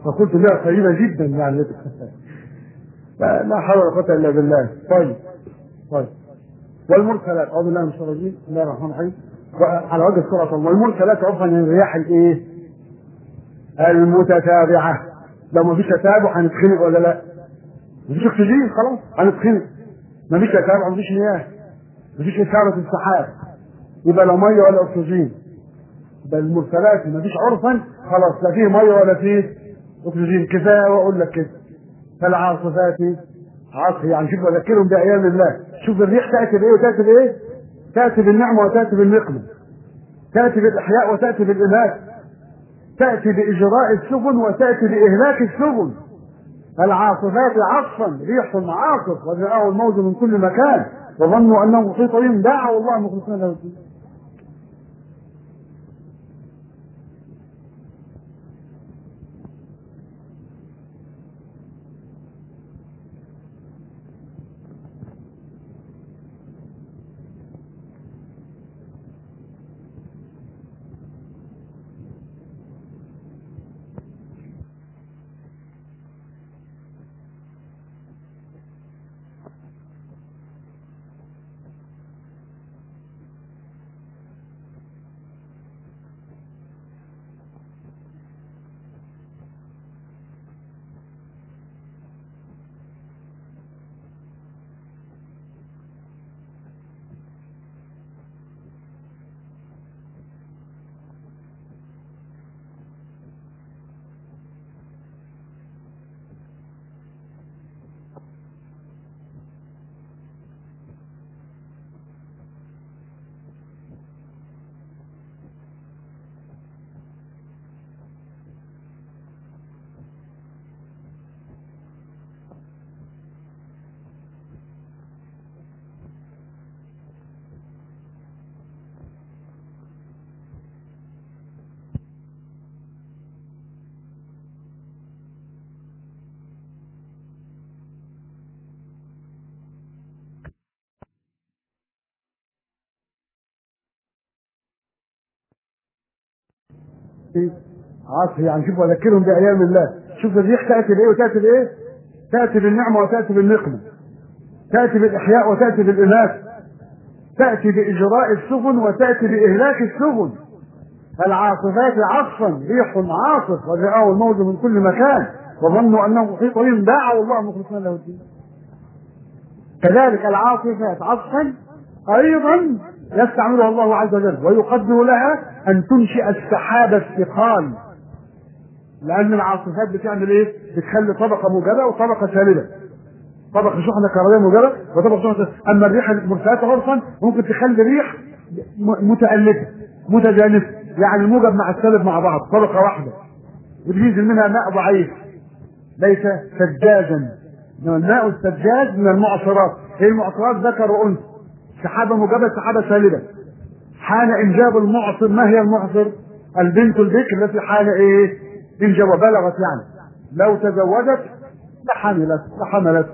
فقلت لا قريبة جدا يعني لا لا حول ولا قوة إلا بالله طيب طيب والمرسلات أعوذ بالله من الشيطان الرجيم بسم الله الرحمن الرحيم على وجه السرعة والمرسلات عرفا الرياح الإيه؟ المتتابعة لو ما فيش تتابع هنتخنق ولا لا؟ ما فيش أكسجين خلاص هنتخنق ما فيش تتابع ما فيش مياه ما فيش إثارة السحاب يبقى لا مية ولا أكسجين يبقى المرسلات ما فيش عرفا خلاص لا فيه مية ولا فيه أكسجين كفاية وأقول لك كده فالعاصفات عصف يعني شوف بذكرهم بأيام الله شوف الريح تأتي بإيه وتأتي بإيه تأتي بالنعمة وتأتي بالنقمة تأتي بالإحياء وتأتي بالإمات تأتي بإجراء السفن وتأتي بإهلاك السفن العاصفات عصفا ريح عاصف وجاءه الموج من كل مكان وظنوا أنه محيط بهم دعوا الله مخلصين له الدين عصر يعني شوف اذكرهم بايام الله شوف الريح تاتي بايه وتاتي بايه تاتي بالنعمه وتاتي بالنقمه تاتي بالاحياء وتاتي بالامات تاتي باجراء السفن وتاتي باهلاك السفن العاصفات عصفا ريح عاصف وجاءه الموج من كل مكان وظنوا انه محيط بهم دعوا الله مخلصين له الدين كذلك العاصفات عصفا ايضا يستعملها الله عز وجل ويقدر لها ان تنشئ السحاب الثقال لان العاصفات بتعمل ايه؟ بتخلي طبقه موجبه وطبقه سالبه طبقه شحنه كهربائيه موجبه وطبقه شحنه اما الريح المرسلات عرفا ممكن تخلي ريح متالفه متجانسه يعني الموجب مع السالب مع بعض طبقه واحده وبينزل منها ماء ضعيف ليس سجاجا الماء السجاج من المعصرات هي المعصرات ذكر وانثى سحابه موجبه سحابه سالبه حال انجاب المعصر ما هي المعصر البنت البكر التي حال ايه انجاب وبلغت يعني لو تزوجت لحملت لحملت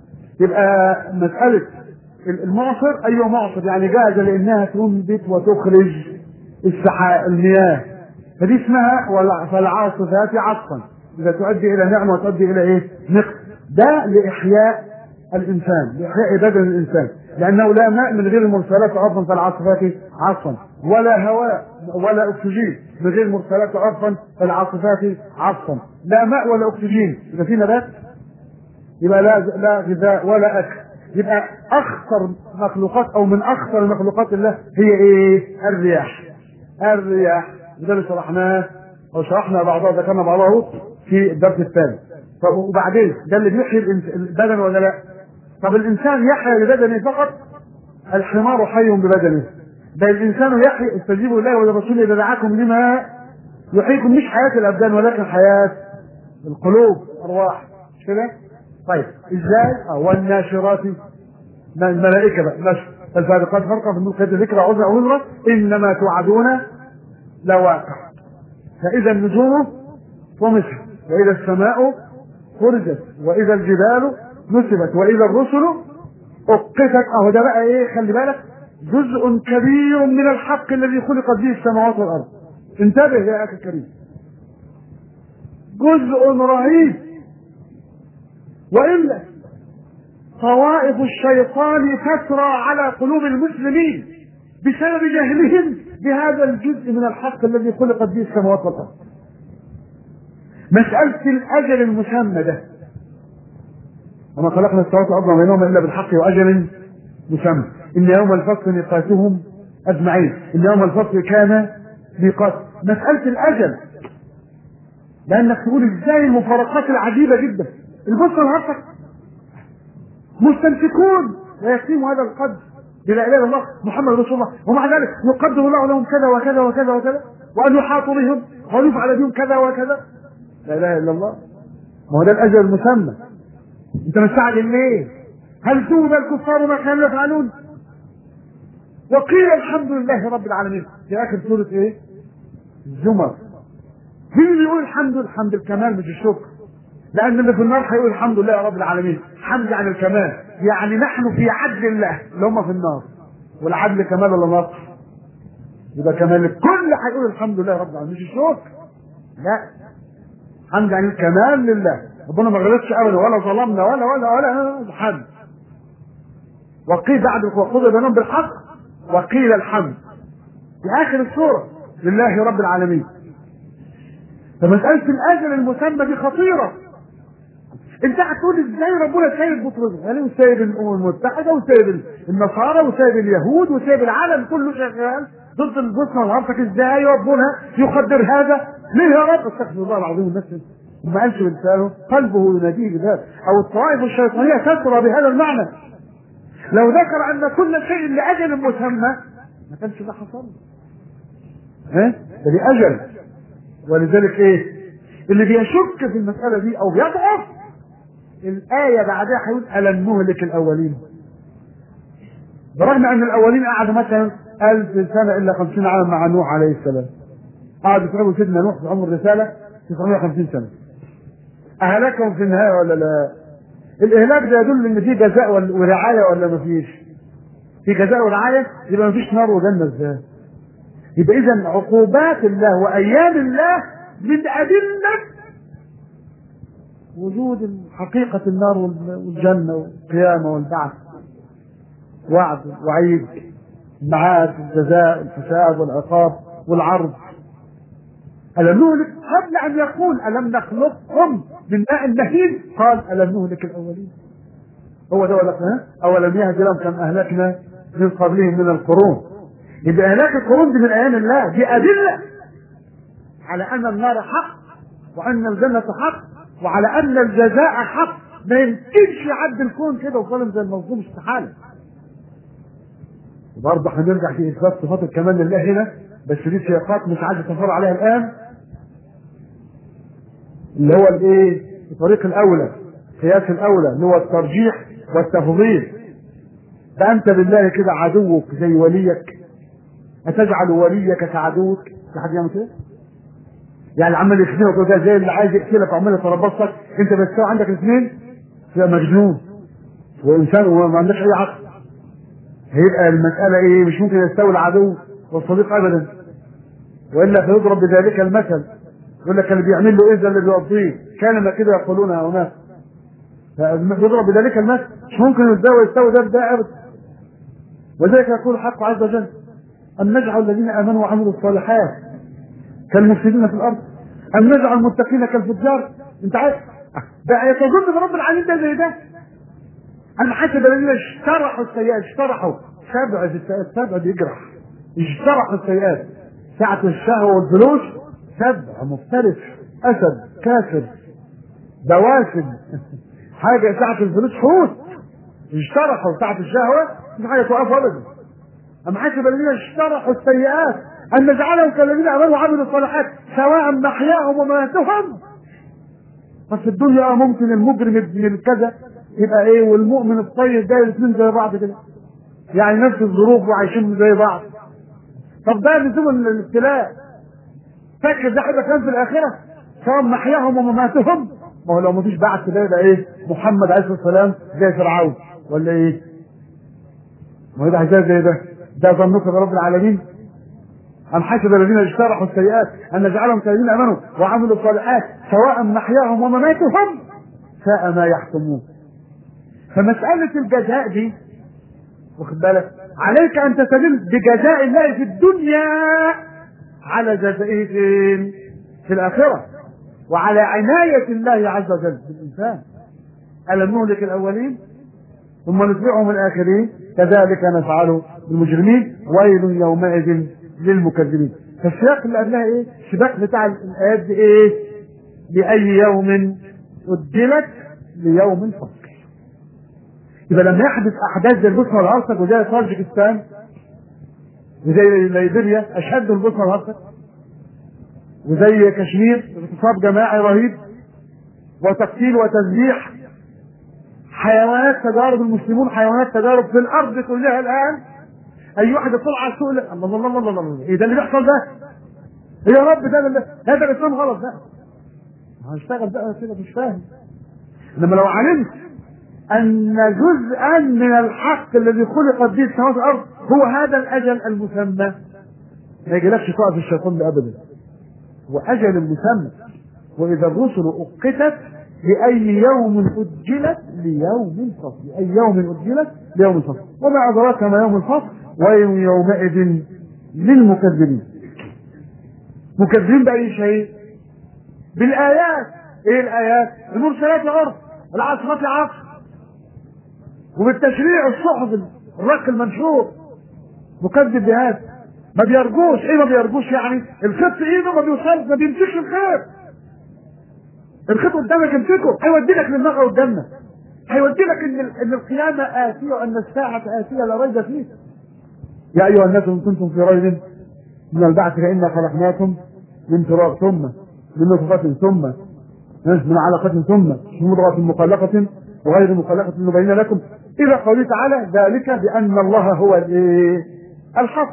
يبقى مسألة المعصر أيوة معصر يعني جاهزة لأنها تنبت وتخرج السحاء المياه فدي اسمها فالعاصفات عصفا إذا تؤدي إلى نعمة وتؤدي إلى إيه؟ نقص ده لإحياء الإنسان لإحياء بدن الإنسان لأنه لا ماء من غير المرسلات عرفا فالعاصفات عصفا ولا هواء ولا أكسجين من غير المرسلات عرفا فالعاصفات عصفا لا ماء ولا أكسجين إذا في نبات يبقى لا لا غذاء ولا أكل يبقى أخطر مخلوقات أو من أخطر مخلوقات الله هي إيه؟ الرياح الرياح ده اللي شرحناه أو شرحنا بعضها ذكرنا بعضه في الدرس الثاني طب وبعدين ده اللي بيحيي البدن ولا لا؟ طب الانسان يحيا ببدنه فقط الحمار حي ببدنه بل الانسان يحيا استجيبوا لله وللرسول اذا دعاكم لما يحييكم مش حياه الابدان ولكن حياه القلوب ارواح مش كده؟ طيب ازاي؟ اه والناشرات الملائكه بقى نشر الفارقات فرقا في الملك ذكرى عذرا او نذرا انما توعدون لواقع فاذا النجوم طمست واذا السماء فرجت واذا الجبال نسبت واذا الرسل اقفت اهو ده بقى ايه خلي بالك جزء كبير من الحق الذي خلقت به السماوات والارض انتبه يا اخي الكريم جزء رهيب والا طوائف الشيطان تسرى على قلوب المسلمين بسبب جهلهم بهذا الجزء من الحق الذي خلقت به السماوات والارض مسألة الأجل المسمى ده وما خلقنا السماوات والأرض وما بينهما إلا بالحق وأجل مسمى إن يوم الفصل ميقاتهم أجمعين إن يوم الفصل كان ميقات مسألة الأجل لأنك تقول إزاي المفارقات العجيبة جدا البصرة الهرطة مستمسكون ويكفيهم هذا القدر بلا اله الا الله محمد رسول الله ومع ذلك يقدر الله لهم كذا وكذا وكذا وكذا وان يحاطوا بهم ويفعل بهم كذا وكذا لا اله الا الله ما هو ده الاجل المسمى انت مستعجل ليه؟ هل توب الكفار ما كانوا يفعلون؟ وقيل الحمد لله رب العالمين في اخر سوره ايه؟ الزمر مين اللي يقول الحمد الحمد الكمال مش الشكر لان اللي في النار هيقول الحمد لله رب العالمين حمد عن الكمال يعني نحن في عدل الله اللي هم في النار والعدل كمال ولا نقص يبقى كمال الكل هيقول الحمد لله رب العالمين مش الشكر لا حمد عن الكمال لله ربنا ما غلطش ابدا ولا ظلمنا ولا ولا ولا الحمد وقيل بعد وقضي بينهم بالحق وقيل الحمد في اخر السوره لله رب العالمين فمساله الاجل المسمى دي خطيره انت هتقول ازاي ربنا سايب بطرس يعني وسايب الامم المتحده وسايب النصارى وسايب اليهود وسايب العالم كله شغال ضد البوسنه والهرطك ازاي ربنا يقدر هذا ليه يا رب استغفر الله العظيم الناس ما قالش بلسانه قلبه يناديه بذلك او الطوائف الشيطانيه تسرى بهذا المعنى لو ذكر ان كل شيء لاجل مسمى ما كانش ده حصل ها ده لاجل ولذلك ايه اللي بيشك في المساله دي او بيضعف الآية بعدها هيقول ألم نهلك الأولين برغم أن الأولين قعدوا مثلا ألف سنة إلا خمسين عاما مع نوح عليه السلام قعدوا يتعبوا سيدنا نوح في عمر الرسالة 950 سنة أهلكهم في النهاية ولا لا؟ الإهلاك ده يدل إن في جزاء ورعاية ولا ما فيش؟ في جزاء ورعاية يبقى ما فيش نار وجنة إزاي؟ يبقى إذا عقوبات الله وأيام الله من أدلة وجود حقيقة النار والجنة والقيامة والبعث وعد وعيد المعاد الجزاء الحساب والعقاب والعرض ألم نهلك قبل أن يقول ألم نخلقكم من ماء مهين قال ألم نهلك الأولين هو ده ولا أولم يهد لهم كم أهلكنا من قبلهم من القرون يبقى إهلاك القرون دي من أيام الله دي أدلة على أن النار حق وأن الجنة حق وعلى ان الجزاء حق ما يمكنش يعدي الكون كده وظالم زي المظلوم استحاله وبرضه هنرجع في اثبات صفات الكمال لله هنا بس دي سياقات مش عايز اتفرج عليها الان اللي هو الايه الطريق الاولى قياس الاولى اللي هو الترجيح والتفضيل ده انت بالله كده عدوك زي وليك اتجعل وليك كعدوك في حد يعمل كده؟ يعني عمال يخدمك وده زي اللي عايز يقتلك وعمال يتربصك انت بس عندك اثنين تبقى مجنون وانسان وما عندكش اي عقل هيبقى المسألة ايه مش ممكن يستوي العدو والصديق ابدا والا فيضرب بذلك المثل يقول لك اللي بيعمل له ايه ده اللي بيقضيه كلمة كده يقولونها هناك فيضرب بذلك المثل مش ممكن يستوي يستوي ده بده ابدا وذلك يقول الحق عز وجل أن نجعل الذين آمنوا وعملوا الصالحات كالمفسدين في الارض ام نجعل المتقين كالفجار انت عارف ده يتظن برب العالمين ده زي ده انا حسب الذين اشترحوا السيئات اشترحوا سبع في السيئات سبع بيجرح اشترحوا السيئات ساعة الشهوة والفلوس سبع مفترس اسد كافر بواسم حاجة ساعة الفلوس حوت اشترحوا ساعة الشهوة مش حاجة توقف ابدا أم حسب الذين اشترحوا السيئات أن نجعلهم كالذين آمنوا وعملوا الصالحات سواء محياهم ومماتهم ففي الدنيا ممكن المجرم ابن الكذا يبقى ايه والمؤمن الطيب ده الاثنين زي بعض كده يعني نفس الظروف وعايشين زي بعض طب ده لزوم الابتلاء فاكر ده هيبقى كان في الاخره سواء محياهم ومماتهم ما هو لو مفيش بعث ده يبقى ايه محمد عليه الصلاه والسلام زي فرعون ولا ايه؟ ما هو ده زي ده ده ظنك برب العالمين أم حسب الذين اجترحوا السيئات أن نجعلهم كالذين آمنوا وعملوا الصالحات سواء محياهم ومماتهم ساء ما يحكمون فمسألة الجزاء دي واخد بالك عليك أن تستدل بجزاء الله في الدنيا على جزائه فين؟ في الآخرة وعلى عناية الله عز وجل بالإنسان ألم نهلك الأولين ثم نتبعهم الآخرين كذلك نفعل بالمجرمين ويل يومئذ للمكذبين فالسياق اللي قبلها ايه؟ السباق بتاع الآيات دي ايه؟ لأي يوم أجلت ليوم فصل يبقى لما يحدث أحداث زي البوسنة والهرسك وزي طاجكستان وزي ليبيريا أشد البوسنة والهرسك وزي كشمير اغتصاب جماعي رهيب وتقتيل وتذبيح حيوانات تجارب المسلمون حيوانات تجارب في الارض كلها الان اي واحد يطلع على السوق الله الله الله الله الله الله ايه ده اللي بيحصل ده؟ إيه يا رب ده ده هذا الاسلام غلط ده هشتغل بقى كده مش فاهم انما لو علمت ان جزءا من الحق الذي خلقت به السماوات والارض هو هذا الاجل المسمى ما يجيلكش تقف الشيطان ده ابدا واجل مسمى واذا الرسل اقتت لأي يوم أجلت ليوم الفصل لأي يوم أجلت ليوم الفصل وما أدراك ما يوم الفصل ويل يومئذ للمكذبين مكذبين بأي شيء بالآيات إيه الآيات المرسلات عرف العاصفات عصف وبالتشريع الصحف الرق المنشور مكذب بهذا ما بيرجوش ايه ما بيرجوش يعني الخط ايده ما بيوصلش ما بيمسكش الخير الخيط قدامك امسكه هيودي لك للنار قدامنا هيودي لك ان ان القيامه اتيه وان الساعه اتيه لا ريب فيه يا ايها الناس ان كنتم في ريب من البعث فانا خلقناكم من تراب ثم من نطفه ثم من علقة ثم من مضغة مخلقة وغير مخلقة نبين لكم إلى قوله تعالى ذلك بأن الله هو الإيه؟ الحق.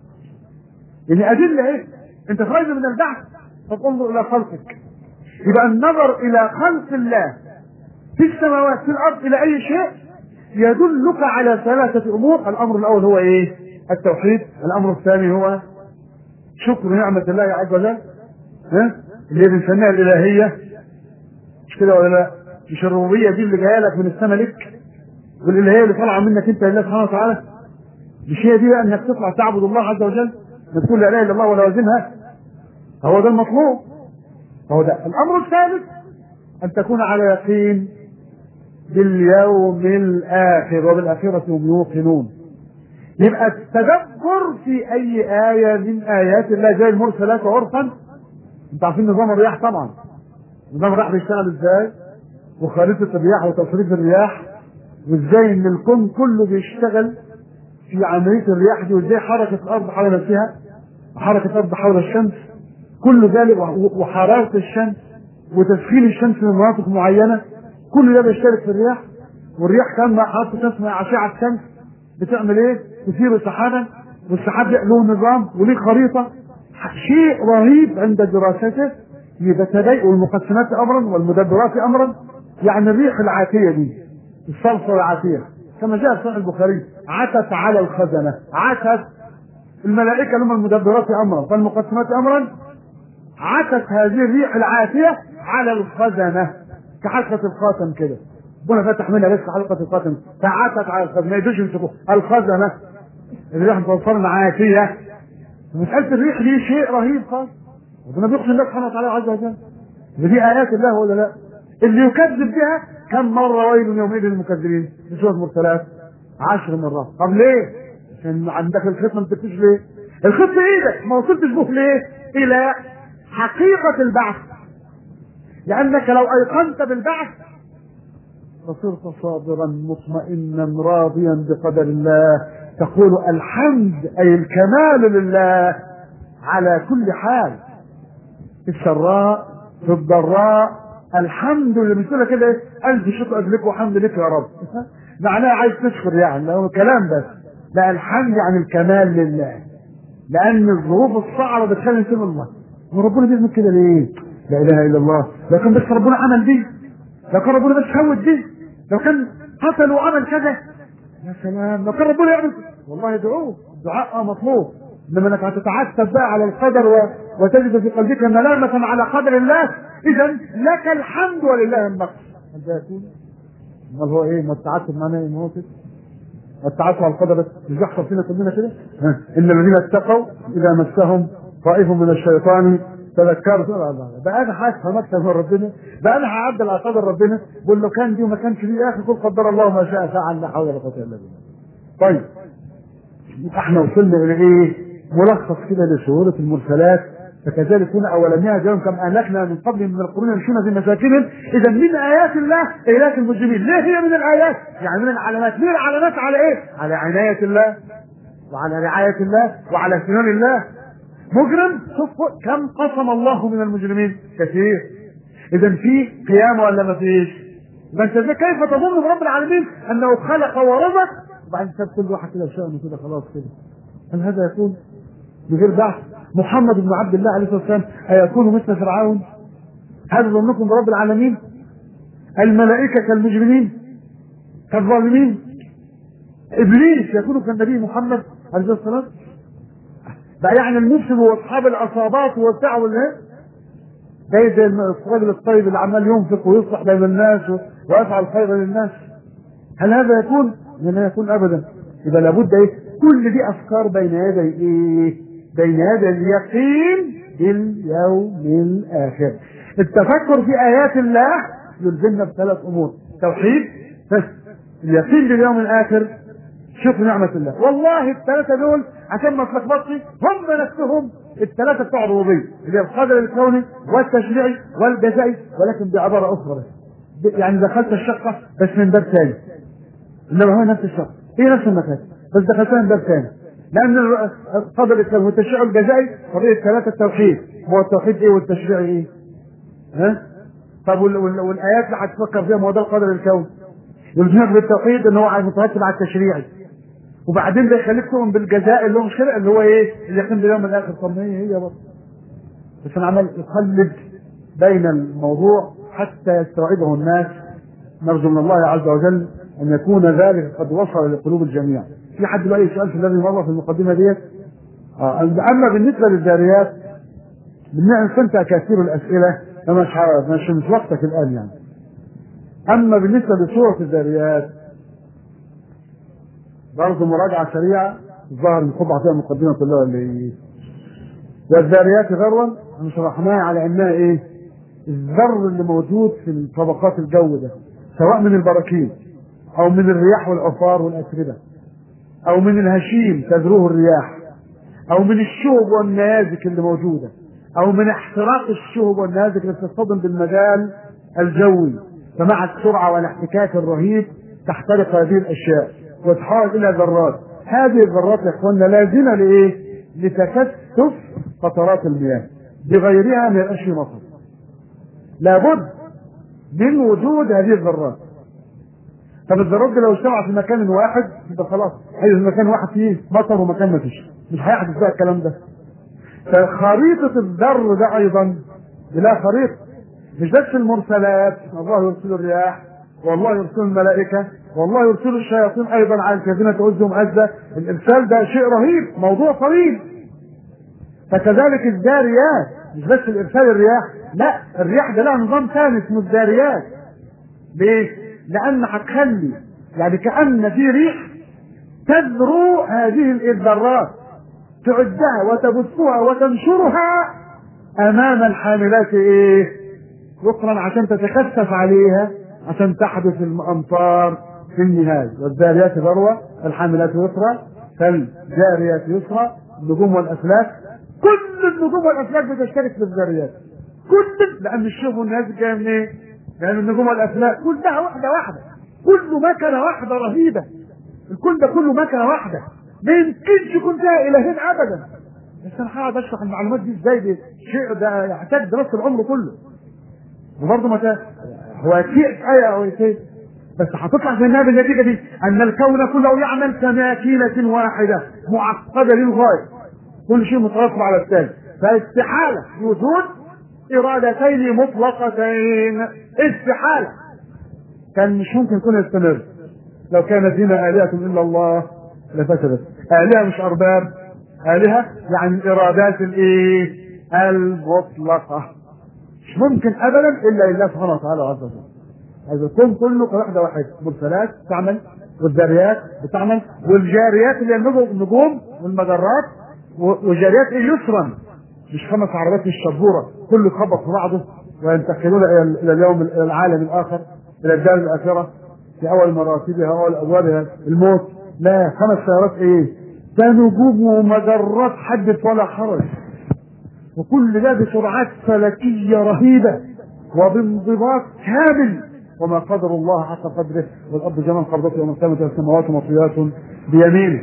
يعني أدلة إيه؟ أنت خارج من البعث فانظر إلى خلقك يبقى النظر الى خلق الله في السماوات في الارض الى اي شيء يدلك على ثلاثة امور الامر الاول هو ايه التوحيد الامر الثاني هو شكر نعمة الله عز وجل ها اللي بنسميها الالهية مش كده ولا لا مش الربوبية دي اللي جاية لك من السماء لك والالهية اللي طالعة منك انت لله سبحانه وتعالى مش هي دي بقى انك تطلع تعبد الله عز وجل ما تقول لا اله الا الله ولا وزنها هو ده المطلوب هو ده الامر الثالث ان تكون على يقين باليوم الاخر وبالاخره هم يوقنون يبقى التدبر في اي ايه من ايات الله زي المرسلات عرفا انتوا عارفين نظام الرياح طبعا نظام الرياح بيشتغل ازاي وخريطه الرياح وتصريف الرياح وازاي ان الكون كله بيشتغل في عمليه الرياح دي وازاي حركه الارض حول نفسها وحركه الارض حول الشمس كل ذلك وحرارة الشمس وتسخين الشمس من مناطق معينة كل ده بيشترك في الرياح والرياح كان مع حرارة الشمس مع أشعة الشمس بتعمل إيه؟ تثير سحابا والسحاب له نظام وليه خريطة شيء رهيب عند دراسته يتبين والمقسمات أمرا والمدبرات أمرا يعني الريح العاتية دي الصلصة العاتية كما جاء في صحيح البخاري عتت على الخزنة عتت الملائكة هم المدبرات أمرا فالمقسمات أمرا عتت هذه الريح العاتية على الخزنة كحلقة الخاتم كده ربنا فتح منها بس حلقة الخاتم فعتت على الخزنة ما يقدرش يمسكوه الخزنة الريح متوفرة عاتية مسألة الريح دي شيء رهيب خالص ربنا بيقسم الله سبحانه وتعالى عز وجل ودي آيات الله ولا لا؟ اللي يكذب بها كم مرة ويل يومئذ للمكذبين في سورة المرسلات عشر مرات طب ليه؟ عشان عندك الخط ما بتكتبش ليه؟ الخط ايدك ما وصلتش به ليه؟ إلى حقيقة البعث لأنك لو أيقنت بالبعث فصرت صابرا مطمئنا راضيا بقدر الله تقول الحمد أي الكمال لله على كل حال في السراء في الضراء الحمد لله بتقول كده ايه ألف شكر لك وحمد لك يا رب معناها عايز تشكر يعني هو كلام بس لا الحمد عن الكمال لله لأن الظروف الصعبة بتخلي نسيب الله وربنا بيعمل كده ليه؟ لا اله الا الله لو كان بس ربنا عمل دي لو كان ربنا بس هود دي لو كان قتل وعمل كذا يا سلام لو كان ربنا يعمل والله ادعوه الدعاء مطلوب انما انك هتتعتب بقى على القدر و... وتجد في قلبك ملامة على قدر الله اذا لك الحمد ولله النقص هل ده يكون؟ امال هو ايه؟ ما التعتب معناه ايه؟ ما هو كده التعتب على القدر مش بيحصل فينا كلنا كده؟ ها، ان الذين اتقوا اذا مسهم طائف من الشيطان تذكرت لا لا لا. بقى انا هفهم اكتر من ربنا بقى انا هعدل على قدر ربنا بقول له كان دي وما كانش دي يا اخي قل قدر الله ما شاء فعل لا حول ولا قوه الا بالله طيب احنا وصلنا الى ايه؟ ملخص كده لسورة المرسلات فكذلك هنا اولمها جاءهم كم اهلكنا من قبل من القرون يمشون في مساكنهم اذا من ايات الله اهلاك المجرمين ليه هي من الايات؟ يعني من العلامات من العلامات على ايه؟ على عناية الله وعلى رعاية الله وعلى سنان الله مجرم شوف كم قسم الله من المجرمين كثير اذا في قيامة ولا ما فيش؟ ما انت ازاي كيف تظن برب العالمين انه خلق ورزق وبعدين ساب كل واحد كده وشأنه كده خلاص كده هل هذا يكون بغير بحث محمد بن عبد الله عليه الصلاه والسلام ايكون مثل فرعون هذا ظنكم برب العالمين الملائكه كالمجرمين كالظالمين ابليس يكون كالنبي محمد عليه الصلاه والسلام بقى يعني المفسد واصحاب العصابات والبتاع والهي زي زي الراجل الطيب اللي عمال ينفق ويصلح بين الناس و- ويفعل خيرا للناس هل هذا يكون؟ لا يكون ابدا يبقى لابد ايه؟ كل دي افكار بين يدي ايه؟ بين يدي اليقين باليوم الاخر. التفكر في ايات الله يلزمنا بثلاث امور، توحيد بس اليقين باليوم الاخر شوف نعمة الله، والله الثلاثة دول عشان ما تلخبطش هم نفسهم الثلاثة بتوع الربوبية اللي هي القدر الكوني والتشريعي والجزائي ولكن بعبارة أخرى بس. يعني دخلت الشقة بس من باب ثاني انما هو نفس الشخص هي نفس المكان بس دخلتها من باب ثاني لان الر- القدر الكوني والتشريع الجزائي قضيه ثلاثه التوحيد هو التوحيد ايه والتشريع ايه؟ ها؟ طب وال- وال- والايات اللي هتفكر فيها ما هو ده القدر الكوني يلزمك بالتوحيد ان هو عايز مترتب على التشريعي وبعدين ده يخليك تؤمن بالجزاء اللي هو مش كده اللي هو ايه؟ اليقين باليوم الاخر طب ما هي هي برضه بس انا عمال اقلب بين الموضوع حتى يستوعبه الناس نرجو من الله عز وجل ان يكون ذلك قد وصل لقلوب الجميع. في حد له اي سؤال في الذي مر في المقدمه ديت؟ آه. اما بالنسبه للذاريات بالنعم كنت كثير الاسئله فمش ه- مش مش وقتك الان يعني. اما بالنسبه لسوره الذاريات برضه مراجعه سريعه الظاهر الخطبه فيها مقدمه كلها اللي هي والذاريات ذروا احنا شرحناها على انها ايه؟ الذر اللي موجود في طبقات الجو ده سواء من البراكين او من الرياح والعفار والاتربه او من الهشيم تذروه الرياح او من الشهب والنيازك اللي موجوده او من احتراق الشهب والنيازك اللي بتصطدم بالمجال الجوي فمع السرعه والاحتكاك الرهيب تحترق هذه الاشياء وتحول الى ذرات هذه الذرات يا اخواننا لازمه لايه؟ لتكثف قطرات المياه بغيرها ما يبقاش في مطر لابد من وجود هذه الذرات طب الذرات دي لو اجتمعت في مكان واحد يبقى خلاص هي في مكان واحد فيه مطر ومكان ما فيش مش هيحدث بقى الكلام ده فخريطة الذر ده أيضا لا خريطة مش بس المرسلات الله يرسل الرياح والله يرسل الملائكة والله يرسل الشياطين أيضا على الكافرين تعزهم عزة الإرسال ده شيء رهيب موضوع طويل فكذلك الذاريات مش بس الإرسال الرياح لا الرياح ده لها نظام ثاني اسمه الذاريات ليه؟ لأن هتخلي يعني كأن في ريح تذرو هذه الذرات تعدها وتبثها وتنشرها امام الحاملات ايه يقرن عشان تتكثف عليها عشان تحدث الامطار في النهايه والذاريات ذروه الحاملات يسرى فالجاريات يسرى النجوم والافلاك كل النجوم والافلاك بتشترك في الذاريات كل لان الشوف والناس جايه من ايه؟ لان النجوم والافلاك كلها واحده واحده كله مكنه واحده رهيبه الكل ده كله مكنه واحده ما يمكنش يكون فيها الهين ابدا بس انا هقعد اشرح المعلومات دي ازاي دي شيء ده يحتاج دراسه العمر كله وبرضه متى هو يكفي ايه او يكفي بس هتطلع في النهايه بالنتيجه دي ان الكون كله يعمل كماكينه واحده معقده للغايه كل شيء مترتب على الثاني فاستحاله وجود ارادتين مطلقتين استحاله كان مش ممكن يكون يستمر لو كان فينا آلهة إلا الله لفسدت آلهة مش أرباب آلهة يعني الإرادات الإيه؟ المطلقة مش ممكن أبدا إلا لله سبحانه وتعالى عز وجل هذا الكون كله كوحدة واحدة مرسلات تعمل والذريات بتعمل والجاريات اللي هي النجوم والمجرات وجاريات ايه يسرا مش خمس عربات الشبوره كله يخبط في بعضه وينتقلون الى الى اليوم الى العالم الاخر الى الدار الاخره في اول مراتبها واول ابوابها الموت لا خمس سيارات ايه ده نجوم ومجرات حدث ولا حرج وكل ده بسرعات فلكيه رهيبه وبانضباط كامل وما قدر الله حق قدره والارض جميعا قبضته يوم القيامه والسماوات مطويات بيمينه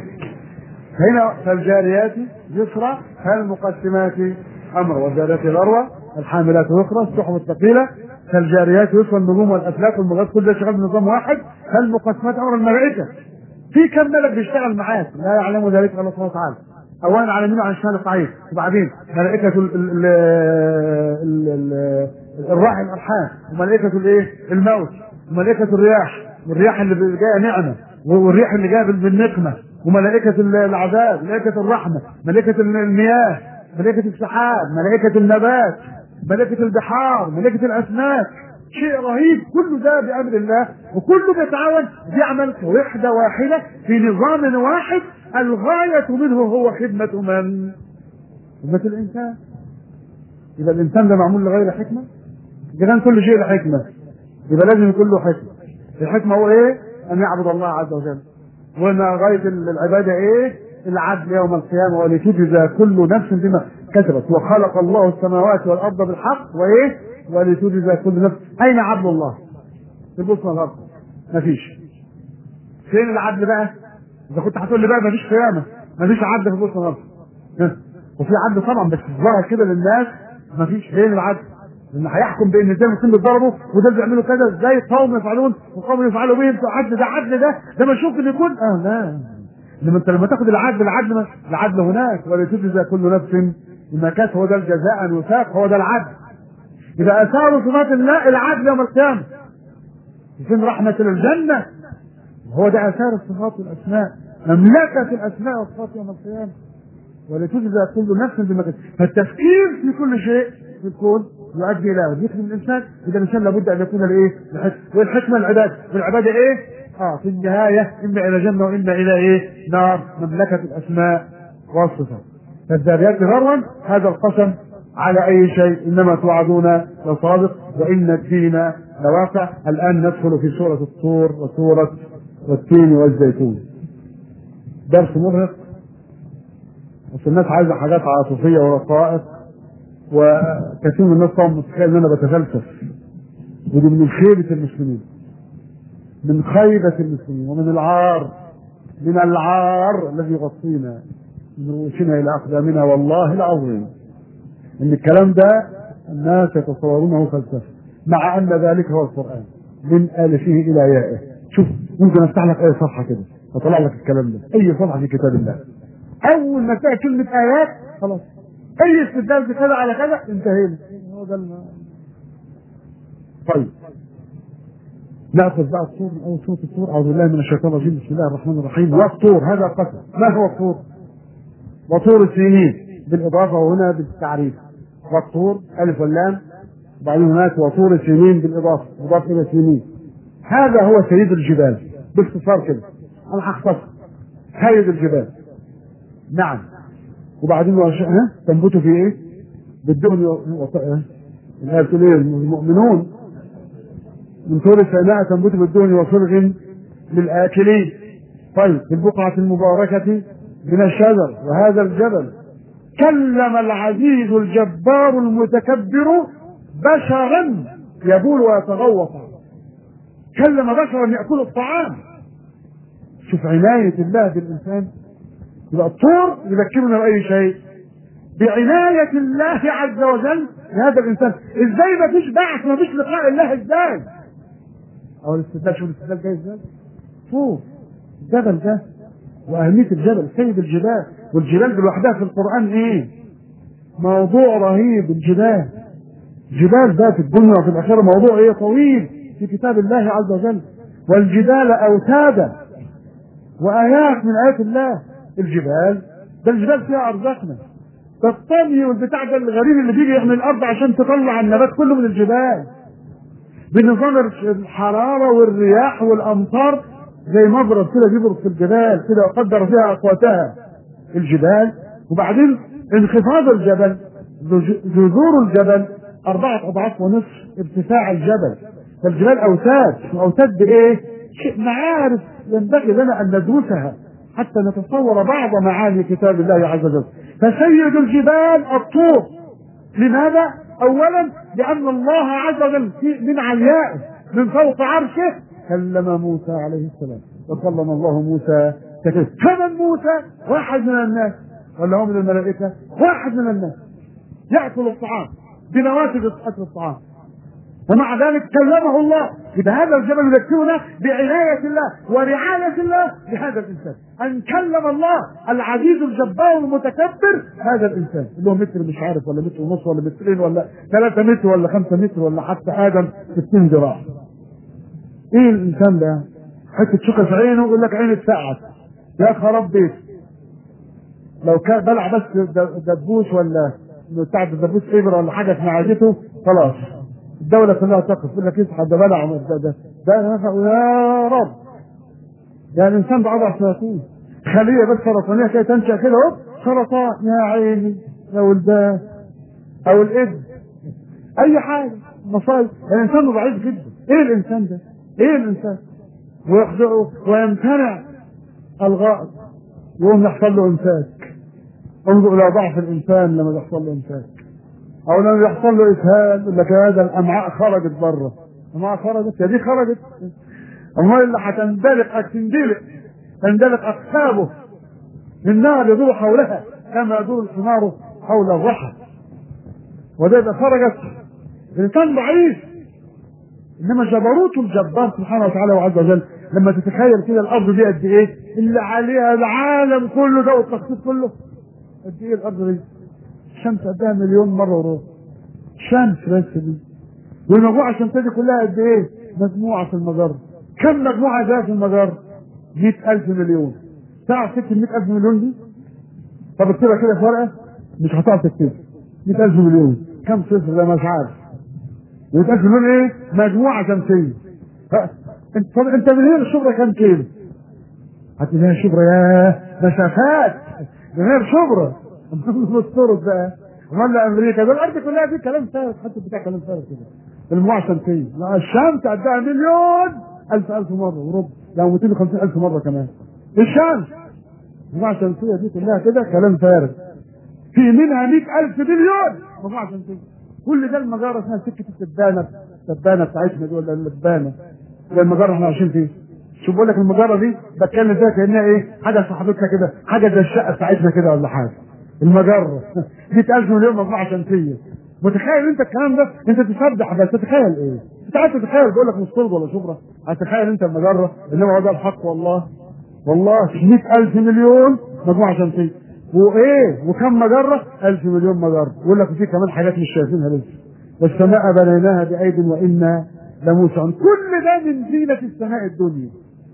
هنا فالجاريات يسرى فالمقسمات امرا والجاريات الأروى الحاملات يسرى السحب الثقيله فالجاريات يسرى النجوم والافلاك والمغاد كل ده شغال بنظام واحد فالمقسمات امر الملائكه في كم ملك بيشتغل معاك لا يعلم ذلك الا الله سبحانه وتعالى اولا على يمين وعلى شمال الصعيد وبعدين ملائكه ال ال ال ال الراحل الارحام وملائكه الايه الموت وملائكه الرياح والرياح اللي جايه نعمه والريح اللي جايه بالنقمه وملائكة العذاب ملائكة الرحمة ملائكة المياه ملائكة السحاب ملائكة النبات ملائكة البحار ملائكة الأسماك شيء رهيب كل ده بأمر الله وكله بيتعاون بيعمل وحدة واحدة في نظام واحد الغاية منه هو خدمة من؟ خدمة الإنسان إذا الإنسان ده معمول لغير حكمة إذا كل شيء له حكمة يبقى لازم يكون له حكمة الحكمة هو إيه؟ أن يعبد الله عز وجل وما غاية العبادة ايه العدل يوم القيامة ولتجزى كل نفس بما كسبت وخلق الله السماوات والأرض بالحق وإيه ولتجزى كل نفس أين عدل الله في البص والأرض مفيش فين العدل بقى إذا كنت هتقول لي بقى مفيش قيامة مفيش عدل في البص والأرض وفي عدل طبعا بس الظاهر كده للناس مفيش فين العدل لان هيحكم بان ازاي المسلمين بيتضربوا وده بيعملوا كذا ازاي قوم يفعلون وقوم يفعلوا بهم عدل ده عدل ده ده مشوف ان يكون اه لا لما انت لما تاخد العدل العدل العدل هناك ولتجزى كل نفس بما كانت هو ده الجزاء الوفاق هو ده العدل يبقى اثار صفات الله العدل يوم القيامه فين رحمه الجنه هو ده اثار الصفات والاسماء مملكه الاسماء والصفات يوم القيامه ولتجزى كل نفس بما كسبت فالتفكير في كل شيء في الكون يؤدي الى ويخدم الانسان اذا الانسان لابد ان يكون الايه؟ والحكمه العباده والعباده ايه؟ اه في النهايه اما الى جنه واما الى ايه؟ نار مملكه الاسماء والصفات فالذاريات ذروا هذا القسم على اي شيء انما توعدون لصادق وان الدين لواقع الان ندخل في سوره الطور وسوره والتين والزيتون درس مرهق بس الناس عايزه حاجات عاطفيه ورقائق وكثير من الناس طبعا متخيل ان انا بتفلسف ودي من خيبه المسلمين من خيبه المسلمين ومن العار من العار الذي يغطينا من رؤوسنا الى اقدامنا والله العظيم ان الكلام ده الناس يتصورونه فلسفه مع ان ذلك هو القران من الفه الى يائه شوف ممكن افتح لك اي صفحه كده اطلع لك الكلام ده اي صفحه في كتاب الله اول ما تلاقي كلمه ايات خلاص اي استدلال بكذا على كذا انتهينا هو ده طيب ناخذ بقى الطور من اول سوره الطور اعوذ بالله من الشيطان الرجيم بسم الله الرحمن الرحيم والطور هذا قسم ما هو الطور؟ وطور السنين بالاضافه وهنا بالتعريف والطور الف واللام وبعدين هناك وطور السنين بالاضافه مضاف الى سنين هذا هو سيد الجبال باختصار كده انا هختصر سيد الجبال نعم وبعدين ها تنبت في ايه؟ بالدهن وطأ الآية بتقول ايه؟ المؤمنون من طور سيناء تنبت بالدهن وصرغ للآكلين طيب في البقعة المباركة من الشجر وهذا الجبل كلم العزيز الجبار المتكبر بشرا يبول ويتغوط كلم بشرا يأكل الطعام شوف عناية الله بالإنسان يبقى الطور يذكرنا بأي شيء بعناية الله عز وجل لهذا الإنسان إزاي ما فيش بعث ما فيش لقاء الله إزاي أو الاستدلال شوف الاستدلال جاي إزاي طور الجبل ده وأهمية الجبل سيد الجبال والجبال لوحدها في القرآن إيه موضوع رهيب الجبال جبال ده في الدنيا وفي الآخرة موضوع إيه طويل في كتاب الله عز وجل والجبال أوتادا وآيات من آيات الله الجبال ده الجبال فيها ارزاقنا ده الطمي والبتاع ده الغريب اللي بيجي يحمي الارض عشان تطلع النبات كله من الجبال بنظام الحراره والرياح والامطار زي مضرب كده بيضرب في الجبال كده وقدر فيها اقواتها الجبال وبعدين انخفاض الجبل جذور الجبل أربعة أضعاف ونصف ارتفاع الجبل فالجبال أوتاد وأوتاد بإيه؟ شيء معارف ينبغي لنا أن ندرسها حتى نتصور بعض معاني كتاب الله عز وجل فسيد الجبال الطور لماذا؟ أولا لأن الله عز وجل من عليائه من فوق عرشه كلم موسى عليه السلام وكلم الله موسى تكلم فمن موسى واحد من الناس ولا هو من الملائكة واحد من الناس يأكل الطعام بنواتج أكل الطعام ومع ذلك كلمه الله يبقى هذا الجبل يذكرنا بعناية الله ورعاية الله بهذا الإنسان أن كلم الله العزيز الجبار المتكبر هذا الإنسان اللي هو متر مش عارف ولا متر ونص ولا مترين ولا ثلاثة متر ولا خمسة متر ولا حتى آدم 60 ذراع إيه الإنسان ده؟ حتة شوكة في عينه يقول لك عيني اتسقعت يا خراب بيت لو كان بلع بس دبوس ولا بتاع دبوس ابره ولا حاجه في معدته خلاص الدوله كلها تقف يقول لك اصحى ده بلع ده ده ده يا رب ده الانسان بأضعف ما يكون خليه بس سرطانيه كده تنشا كده اهو سرطان يا عيني يا ولدان او الاذن اي حاجه مصايب الانسان ضعيف جدا ايه الانسان ده؟ ايه الانسان؟ ويخدعه ويمتنع الغائط يقوم يحصل له امساك انظر الى ضعف الانسان لما يحصل له امساك او لما يحصل له اسهال يقول لك هذا الامعاء خرجت بره الامعاء خرجت يا دي خرجت امال اللي هتندلق هتندلق تندلق اقسامه النار يدور حولها كما يدور الحمار حول الرحى وده اذا خرجت الانسان ضعيف انما جبروت الجبار سبحانه وتعالى وعز وجل لما تتخيل كده الارض دي قد ايه اللي عليها العالم كله ده والتخطيط كله قد ايه الارض دي الشمس قدها مليون مره وربع شمس بس دي والمجموعه الشمسيه دي كلها قد ايه مجموعه في المجره كم مجموعه ده في المجره 100000 مليون تعرف تكتب 100000 مليون دي طب اكتبها كده في ورقه مش هتعرف تكتبها 100000 مليون كم صفر ده مش عارف 100000 مليون ايه مجموعه شمسيه انت طب انت من هنا للشبرا كام كيلو؟ هتلاقيها شبرا يا مسافات من غير شبرا مستورد بقى ولا امريكا ده الارض كلها دي كلام فارغ حتى بتاع كلام فارغ كده المجموعه الشمسيه لا الشمس قدها مليون ألف ألف مرة وربع لو 250 ألف مرة كمان الشمس المجموعة الشمسية دي كلها كده كلام فارغ في منها 100000 مليون مجموعة شمسية كل ده المجرة اسمها سكة التبانة التبانة بتاعتنا دي ولا اللبانة زي المجرة احنا عايشين فيه شوف بقول لك المجرة دي بتكلم فيها كأنها ايه حاجة صاحبتنا كده حاجة زي الشقة بتاعتنا كده ولا حاجة المجرة 100000 مليون مجموعة شمسية متخيل انت الكلام ده انت تسبح بس تتخيل ايه انت عايز تتخيل بقول لك مش طرد ولا شبرا هتخيل انت المجرة انما هو ده الحق والله والله 100000 مليون مجموعة شمسية وايه وكم مجرة 1000 مليون مجرة يقول لك في كمان حاجات مش شايفينها لسه والسماء بنيناها بأيد وإنا لموسعون كل ده من زينة السماء الدنيا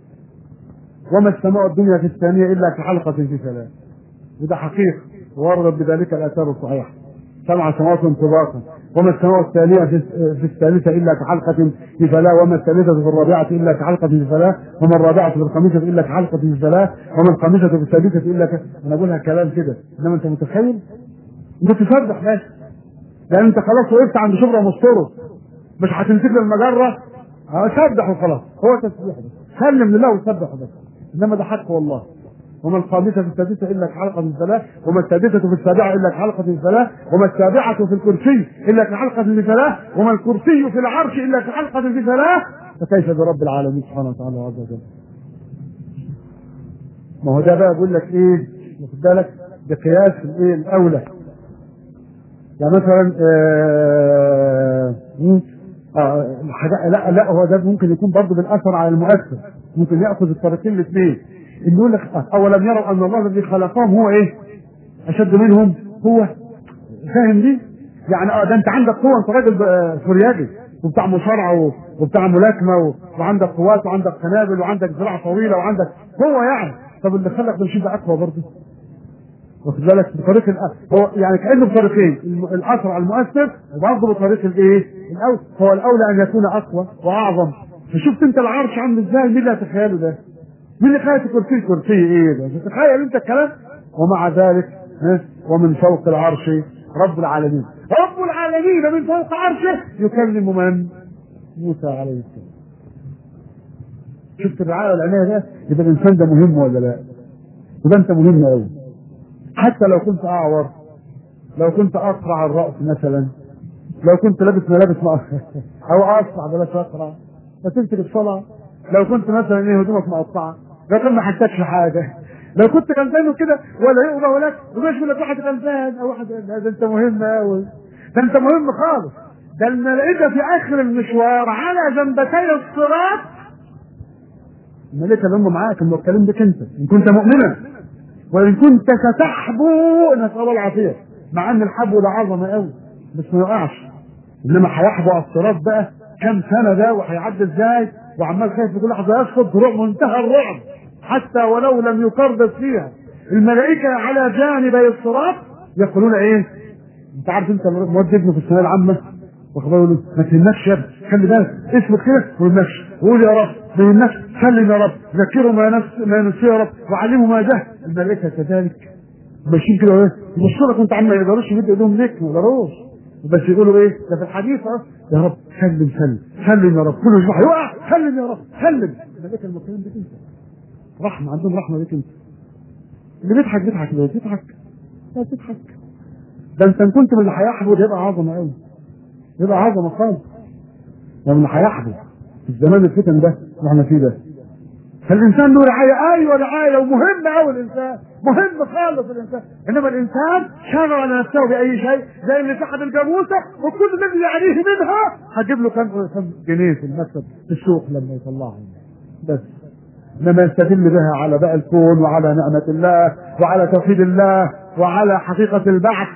وما السماء الدنيا في الثانية إلا كحلقة في ثلاث وده حقيقة وردت بذلك الآثار الصحيحة سبع سماوات انطباقا وما السماء الثانية في, في الثالثة إلا كحلقة في فلاة وما الثالثة في الرابعة إلا كحلقة في فلاة وما الرابعة في الخامسة إلا كحلقة في فلاة وما الخامسة في السادسة إلا ك... أنا بقولها كلام كده إنما أنت متخيل؟ أنت تسبح بس لأن أنت خلاص وقفت عند شبرا مستورد مش هتمسك لي المجرة سبح وخلاص هو تسبيح بس سلم لله وسبح بس إنما ده حق والله وما الخامسة في السادسة إلا كحلقة في الفلاة وما السادسة في السابعة إلا كحلقة في الفلاة وما السابعة في الكرسي إلا كحلقة في الفلاة وما الكرسي في العرش إلا كحلقة في الفلاة فكيف برب العالمين سبحانه وتعالى عز وجل ما هو ده بقى بيقول لك إيه واخد بالك بقياس الإيه الأولى يعني مثلا آه آه حاجة لا لا هو ده ممكن يكون برضه بالأثر على المؤثر ممكن يأخذ الطريقين الاثنين إن يقول لك أولم يروا أن الله الذي خلقهم هو إيه؟ أشد منهم هو فاهم دي؟ يعني اه ده أنت عندك قوة أنت راجل فرياجي وبتاع مصارعة وبتاع ملاكمة وعندك قوات وعندك قنابل وعندك ذراع طويلة وعندك هو يعني طب اللي خلق ده ده أقوى برضه واخد بالك بطريق الأ- هو يعني كانه بطريقين الم- الاسرع المؤثر وبرضه بطريق الايه؟ الاول هو الاولى ان يكون اقوى واعظم فشفت انت العرش عامل ازاي مين اللي هتخيله ده؟ مين اللي خايف الكرسي كرسي ايه ده؟ تتخيل انت الكلام؟ ومع ذلك ها، ومن فوق العرش رب العالمين رب العالمين من فوق عرشه يكلم من؟ موسى عليه السلام شفت الرعايه والعنايه ده يبقى الانسان ده مهم ولا لا؟ يبقى انت مهم قوي حتى لو كنت اعور لو كنت اقرع الراس مثلا لو كنت لابس ملابس مقطعه او اقطع بلاش اقرع فتمسك الصلاه لو كنت مثلا ايه هدومك مقطعه لو كان ما حتاجش حاجه لو كنت غلبان وكده ولا يقضى لك ومش من لك واحد غلبان او واحد لا ده انت مهم قوي ده انت مهم خالص ده الملائكه في اخر المشوار على جنبتي الصراط الملائكه اللي هم معاك الموكلين بك انت ان كنت مؤمنا وان كنت ستحبو نسال الله العافيه مع ان الحبو ده عظمه قوي بس ما يقعش انما هيحبو على الصراط بقى كام سنه ده وهيعدي ازاي وعمال خايف في كل لحظه يسقط رعب منتهى الرعب حتى ولو لم يكردس فيها الملائكه على جانبي الصراط يقولون ايه انت عارف انت مودي ابنه في الثانويه العامه واخد بالك ما تهمكش يا ابني خلي بالك اسمك كده ما يهمكش وقول يا رب ما يهمكش سلم يا رب ذكره ما نفس ما نسيه يا رب وعلمه ما جهل الملائكه كذلك ماشيين كده ايه يبصوا لك وانت عم ما يقدروش يمدوا ايدهم ليك ما يقدروش بس يقولوا ايه ده في الحديث اه يا رب سلم سلم سلم يا رب كله يصبح يقع سلم يا رب سلم الملائكه المكرمين بك انت رحمه عندهم رحمه بك انت اللي بيضحك بيضحك ليه بيضحك لا تضحك ده انت ان كنت من اللي هيحبط يبقى عظمه قوي يبقى عظمه خالص ده من اللي هيحبط في الزمان الفتن ده اللي احنا فيه ده فالانسان له رعايه ايوه رعايه ومهم قوي الانسان مهم خالص الانسان انما الانسان شغل نفسه باي شيء زي اللي سحب الجاموسه وكل الذي يعنيه منها هجيب له كام كام جنيه في المكتب في السوق لما يطلعها بس انما يستدل بها على بقى الكون وعلى نعمه الله وعلى توحيد الله وعلى حقيقه البعث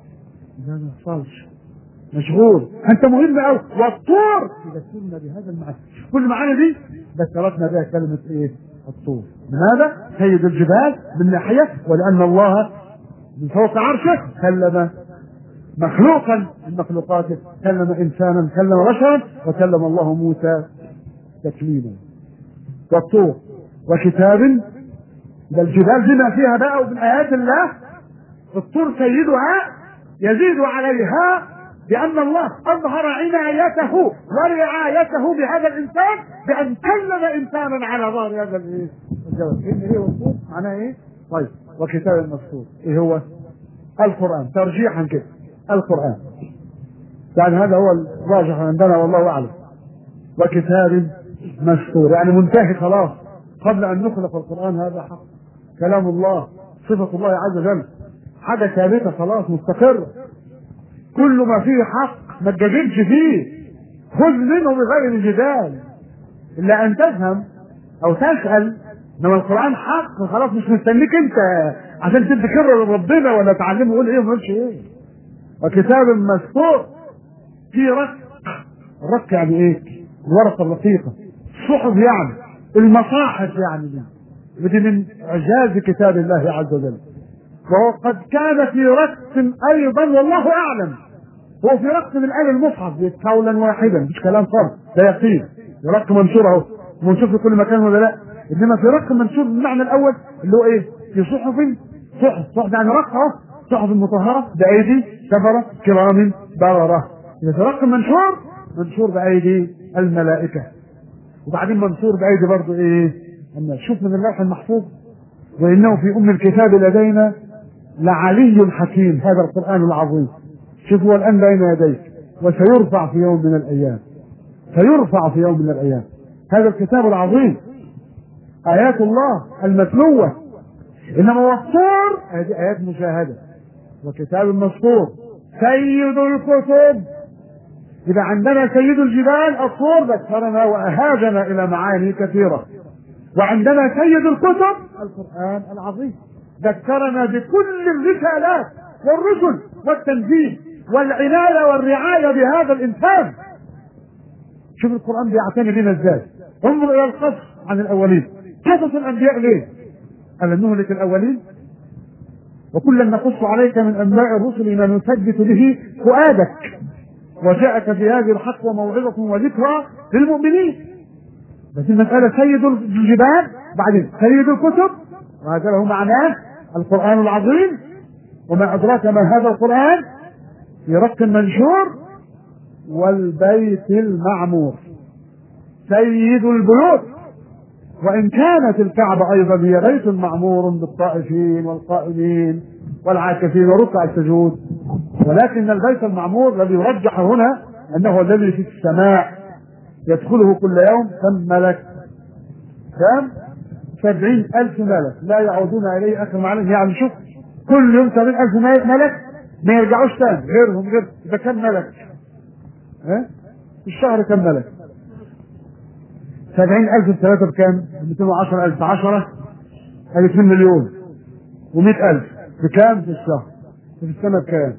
لا ما يحصلش مشغول انت مهم قوي والطور يذكرنا بهذا المعنى كل معاني دي ذكرتنا بها كلمه ايه الطور لماذا سيد الجبال من ناحيه ولان الله من فوق عرشه كلم مخلوقا من مخلوقاته كلم انسانا كلم بشرا وكلم الله موسى تكليما والطور وكتاب ده الجبال بما فيها بقى ومن ايات الله الطور سيدها يزيد عليها بأن الله أظهر عنايته ورعايته بهذا الإنسان بأن كلم إنسانا على ظهر هذا الإيه؟ الجبل إن إيه والطور معناه إيه؟ طيب وكتاب مسطور إيه هو؟ القرآن ترجيحا كده القرآن يعني هذا هو الراجح عندنا والله أعلم وكتاب مسطور يعني منتهي خلاص قبل أن نخلق القرآن هذا حق كلام الله صفة الله عز وجل حاجة ثابتة خلاص مستقرة كل ما فيه حق ما تجادلش فيه خذ منه بغير جدال الا ان تفهم او تسال انما القران حق خلاص مش مستنيك انت عشان تدي كره لربنا ولا تعلمه يقول ايه وما يقولش ايه وكتاب مسطور في رق الرق يعني ايه؟ الورقه الرقيقه الصحف يعني المصاحف يعني دي ودي من اعجاز كتاب الله عز وجل وهو قد كان في رق ايضا والله اعلم هو في رق من آل المصحف قولا واحدا مش كلام خالص ده يقين رق منشور اهو منشور في كل مكان ولا لا انما في رق منشور بالمعنى الاول اللي هو ايه في صحف صحف صحف يعني رق اهو صحف مطهره بايدي سفره كرام برره اذا في رق منشور منشور بايدي الملائكه وبعدين منشور بايدي برضه ايه الناس شوف من اللوح المحفوظ وانه في ام الكتاب لدينا لعلي حكيم هذا القران العظيم شوف هو الان بين يديك وسيرفع في يوم من الايام سيرفع في يوم من الايام هذا الكتاب العظيم ايات الله المتلوه انما والطور هذه ايات مشاهده وكتاب مسطور سيد الكتب إذا عندنا سيد الجبال الطور ذكرنا وأهاجنا إلى معاني كثيرة وعندنا سيد الكتب القرآن العظيم ذكرنا بكل الرسالات والرسل والتنزيل والعناية والرعاية بهذا الإنسان شوف القرآن بيعتني بنا ازاي انظر إلى القصص عن الأولين قصص الأنبياء ليه؟ ألم نهلك الأولين؟ وكلا نقص عليك من انباء الرسل ما نثبت به فؤادك وجاءك في هذه الحق وموعظة وذكرى للمؤمنين بس المسألة سيد الجبال بعدين سيد الكتب وهذا له معناه القرآن العظيم وما أدراك ما هذا القرآن في رق منشور والبيت المعمور سيد البيوت وإن كانت الكعبة أيضا هي بيت معمور بالطائفين والقائمين والعاكفين وركع السجود ولكن البيت المعمور الذي يرجح هنا أنه الذي في السماء يدخله كل يوم كم ملك كم سبعين ألف ملك لا يعودون إليه آخر معلم يعني شوف كل يوم سبعين ألف ملك ما يرجعوش تاني غيرهم غير ده كم ملك ها في الشهر كم ملك سبعين ألف ثلاثة بكام؟ 210 ألف عشرة ادي 2 مليون و100 ألف بكام في الشهر؟ في السنة بكام؟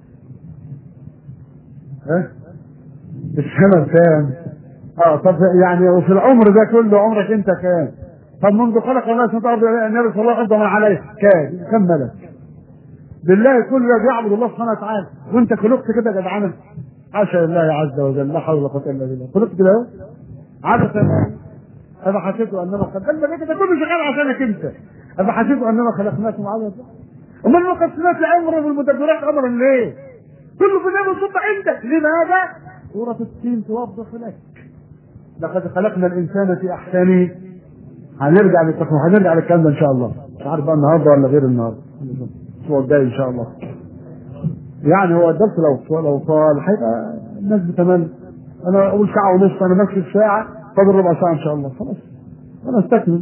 ها؟ في السنة بكام؟ اه طب يعني وفي العمر ده كله عمرك انت كام؟ طب منذ خلق الله سبحانه وتعالى النبي صلى الله عليه وسلم عليه كام؟ كم ملك؟ بالله كل ده بيعبد الله سبحانه وتعالى وانت خلقت كده يا جدعان حاشا لله عز وجل لا حول ولا قوه الا بالله خلقت كده اهو عبثا أما حسيت أننا خلقنا ده كله شغال عشانك أنت أما حسيت أننا خلقناكم عبثا أمال المقسمات الأمر والمدبرات أمرا ليه؟ كله في نفس الصوت عندك لماذا؟ سورة التين توضح لك لقد خلقنا الإنسان في أحسن هنرجع للتقوى هنرجع للكلام ده إن شاء الله مش عارف بقى النهارده ولا غير النهارده الأسبوع الجاي إن شاء الله يعني هو الدرس لو لو طال هيبقى الناس بتمل انا اقول ساعه ونص انا ماشي في ساعه فاضل ربع ساعه ان شاء الله خلاص انا استكمل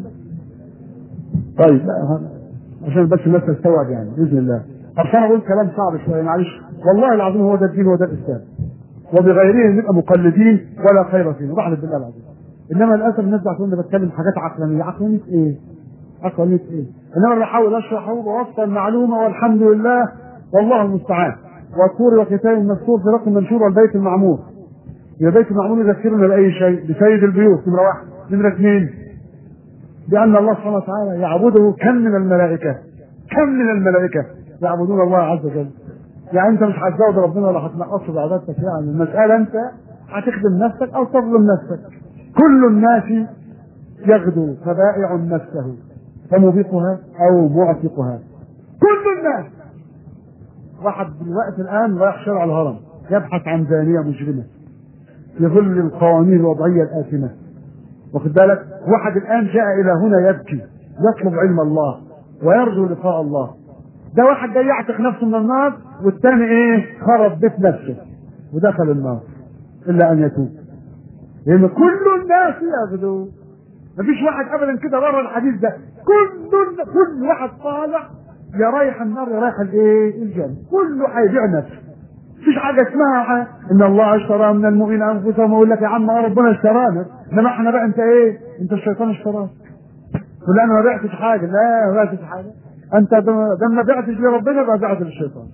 طيب لا عشان بس الناس تستوعب يعني باذن الله عشان اقول كلام صعب شويه معلش والله العظيم هو ده الدين هو ده الاسلام وبغيره نبقى مقلدين ولا خير فينا بحلف بالله العظيم انما للاسف الناس بتقول انا بتكلم حاجات عقلانيه عقلانيه ايه؟ عقلانيه ايه؟ انما انا بحاول اشرح ووصل المعلومه والحمد لله والله المستعان والطور وكتاب مسطور في رقم منشور والبيت المعمور يا بيت المعمور يذكرنا باي شيء بسيد البيوت نمره واحد نمره اثنين بان الله سبحانه وتعالى يعبده كم من الملائكه كم من الملائكه يعبدون الله عز وجل يعني انت مش هتزود ربنا ولا هتنقصه بعبادتك يعني المساله انت هتخدم نفسك او تظلم نفسك كل الناس يغدو فبائع نفسه فموبقها او معتقها كل الناس واحد دلوقتي الان رايح شارع الهرم يبحث عن زانيه مجرمه في ظل القوانين الوضعيه الاثمه واخد بالك واحد الان جاء الى هنا يبكي يطلب علم الله ويرجو لقاء الله ده واحد جاي يعتق نفسه من النار والثاني ايه خرب بيت نفسه ودخل النار الا ان يتوب لان كل الناس يغدو مفيش واحد ابدا كده بره الحديث ده كل كل واحد طالع يا رايح النار يا رايح الايه الجنه كله هيبيع نفسه مفيش حاجه اسمها ان الله اشترى من المؤمنين انفسهم ويقول لك يا عم ربنا اشترانا انما احنا بقى انت ايه انت الشيطان اشتراك تقول انا ما بعتش حاجه لا ما بعتش حاجه انت ده ما بعتش لربنا يبقى بعت للشيطان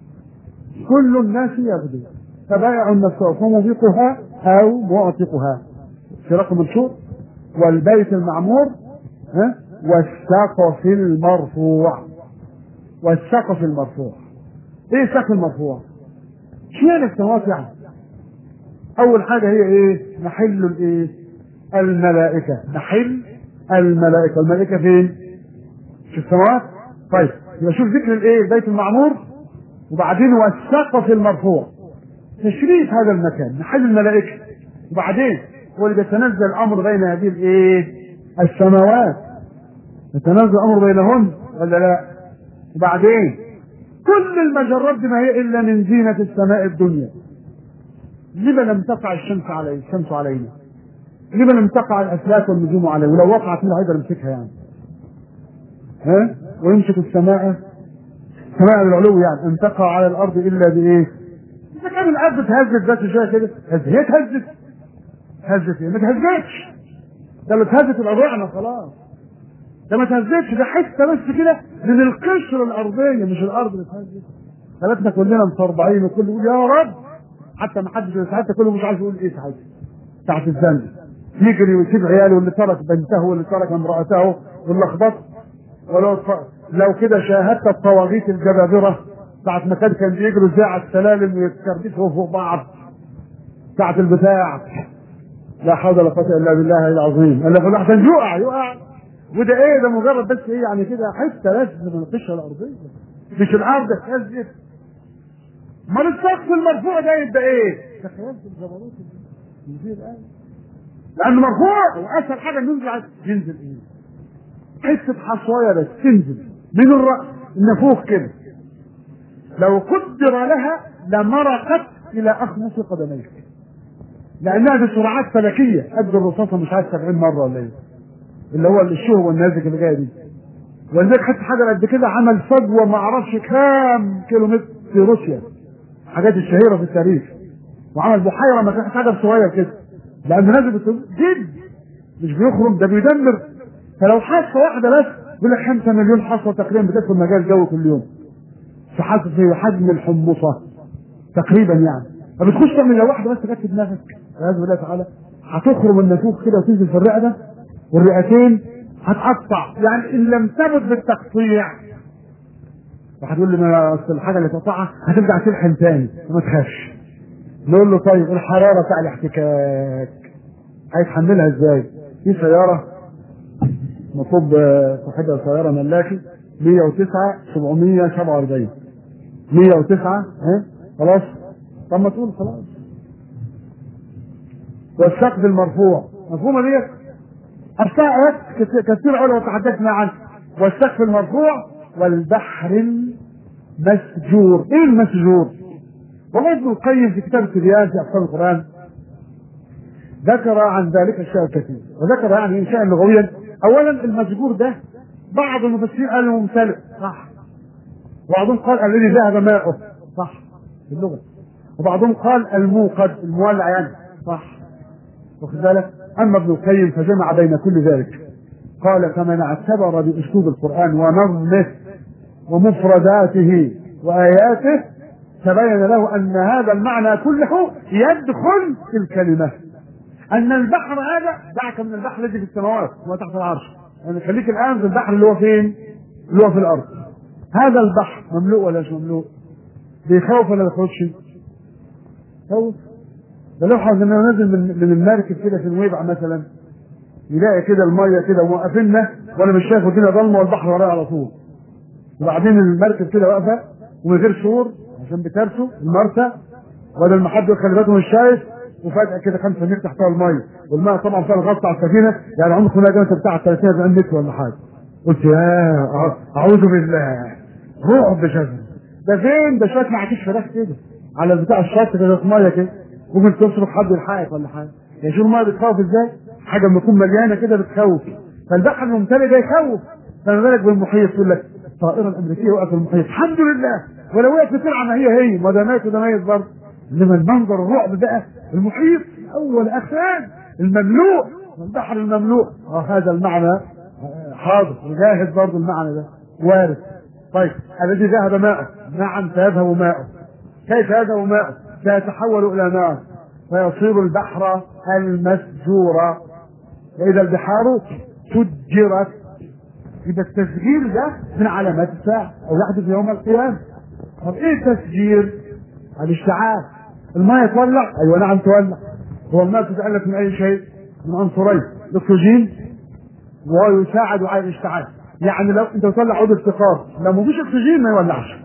كل الناس يغدو فبايع نفسه فموبقها او معتقها في رقم منشور والبيت المعمور ها والسقف المرفوع والسقف المرفوع ايه السقف المرفوع اشمعنى السماوات يعني اول حاجه هي ايه محل الايه الملائكه محل الملائكه الملائكه فين في السماوات طيب يبقى شوف ذكر الايه البيت المعمور وبعدين والسقف المرفوع تشريف هذا المكان محل الملائكه وبعدين هو اللي بيتنزل الامر بين هذه الايه السماوات يتنزل الامر بينهن ولا لا وبعدين كل المجرات دي ما هي الا من زينه السماء الدنيا لما لم تقع الشمس عليه الشمس علينا لما لم تقع الافلاك والنجوم عليه ولو وقعت مين هيقدر يمسكها يعني ها ويمسك السماء السماء العلو يعني ان تقع على الارض الا بايه اذا كان الارض تهزت بس شويه كده هي اتهزت هزت ايه ما تهزتش ده اللي اتهزت الارواحنا خلاص ده ما تهزتش ده حته بس كده من القشره الارضيه مش الارض اللي اتهزت خلتنا كلنا مصربعين وكل يقول يا رب حتى ما حدش ساعتها كله مش عارف يقول ايه ساعتها ساعة الذنب يجري ويسيب عياله واللي ترك بنته واللي ترك امرأته واللي لخبط ولو لو كده شاهدت الطواغيت الجبابره ساعة ما كان كان بيجروا ازاي على السلالم ويتكربسوا فوق بعض ساعة البتاع لا حول ولا قوة الا بالله العظيم قال لك احسن يقع يقع وده ايه ده مجرد بس ايه يعني كده حته بس من القشره الارضيه مش الارض اتهزت امال السقف المرفوع ده يبقى ايه؟ تخيلت الجبروت اللي فيه الان لانه مرفوع واسهل حاجه ننزل على ينزل ايه؟ حته حصوايه بس تنزل من الراس النافوخ كده لو قدر لها لمرقت الى اخمص قدميك لانها دي سرعات فلكيه قد الرصاصه مش عارف 70 مره ولا ايه اللي هو الشهوه النازك اللي جايه دي ولذلك حتى حاجه قد كده عمل فجوه ما اعرفش كام كيلو متر في روسيا حاجات الشهيره في التاريخ وعمل بحيره ما كانش حاجه صغير كده لانه نازل جد مش بيخرج ده بيدمر فلو حاسه واحده بس يقول لك 5 مليون حصوه تقريبا بتدخل مجال الجو كل يوم في حاسه في حجم الحمصه تقريبا يعني فبتخش تعمل لو واحده بس جت في دماغك والعياذ بالله تعالى هتخرم النافوخ كده وتنزل في الرقبه والرئتين هتقطع يعني ان لم تمت بالتقطيع وهتقول لي ما اصل الحاجه اللي تقطعها هترجع تلحم تاني ما تخافش نقول له طيب الحراره بتاع الاحتكاك هيتحملها ازاي؟ في سياره مطلوب صاحبها سياره ملاكي 109 747 109 ها خلاص طب ما تقول خلاص والسقف المرفوع مفهومه ديت أشياء آيات كثير علوة تحدثنا عنه والسقف المرفوع والبحر المسجور ايه المسجور والله ابن القيم في كتاب التبيان في اقسام القران ذكر عن ذلك اشياء كثير وذكر يعني انشاء لغويا اولا المسجور ده بعض المفسرين قالوا ممتلئ صح وبعضهم قال الذي ذهب ماؤه صح في اللغه وبعضهم قال الموقد المولع يعني صح واخد بالك اما ابن القيم فجمع بين كل ذلك قال فمن اعتبر باسلوب القران ونظمه ومفرداته واياته تبين له ان هذا المعنى كله يدخل في الكلمه ان البحر هذا دعك من البحر الذي في السماوات وتحت العرش يعني خليك الان في البحر اللي هو فين؟ اللي هو في الارض هذا البحر مملوء ولا مش مملوء؟ بيخوف ولا ما بيخوفش؟ خوف ده لو حد انه نازل من من المركب كده في الويبع مثلا يلاقي كده الميه كده موقفيننا وانا مش شايف الدنيا ضلمه والبحر ورايا على طول وبعدين المركب كده واقفه ومن غير سور عشان بترسوا المرسى بدل ما حد يخلي باله مش شايف وفجاه كده 5 متر تحتها الميه والميه طبعا فيها غطى على السفينه يعني عمرك ما انت بتاع 30 40 متر ولا حاجه قلت يا اعوذ بالله رعب شكل ده فين ده شويه معكيش فراخ كده على بتاع الشط كده في ميه كده ممكن تصرف حد يلحقك ولا حاجه يعني شوف الميه بتخوف ازاي حاجه لما تكون مليانه كده بتخوف فالبحر الممتلئ ده يخوف فما بالك بالمحيط يقول لك الطائره الامريكيه وقفت في المحيط الحمد لله ولو وقفت بسرعه ما هي هي ما ده مات وده ميت برضه انما المنظر الرعب بقى المحيط اول اخان المملوء البحر المملوء اه هذا المعنى حاضر وجاهز برضه المعنى ده وارد طيب الذي ذهب ماءه نعم سيذهب ماءه كيف يذهب ماءه سيتحول الى نار فيصير البحر المسجورا واذا البحار سجرت يبقى التسجير ده من علامات الساعه او يحدث يوم القيامه طب ايه التسجير؟ الاشتعال الماء تولع ايوه نعم تولع هو الماء تتالف من اي شيء؟ من عنصرين الاكسجين ويساعد على الاشتعال يعني لو انت بتولع عود افتقار لو مفيش اكسجين ما يولعش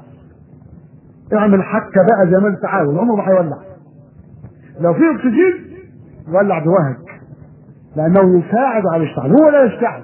اعمل حكه بقى زي ما انت عاوز عمره ما هيولع لو في اكسجين يولع بوهج لانه يساعد على الاشتعال هو لا يشتعل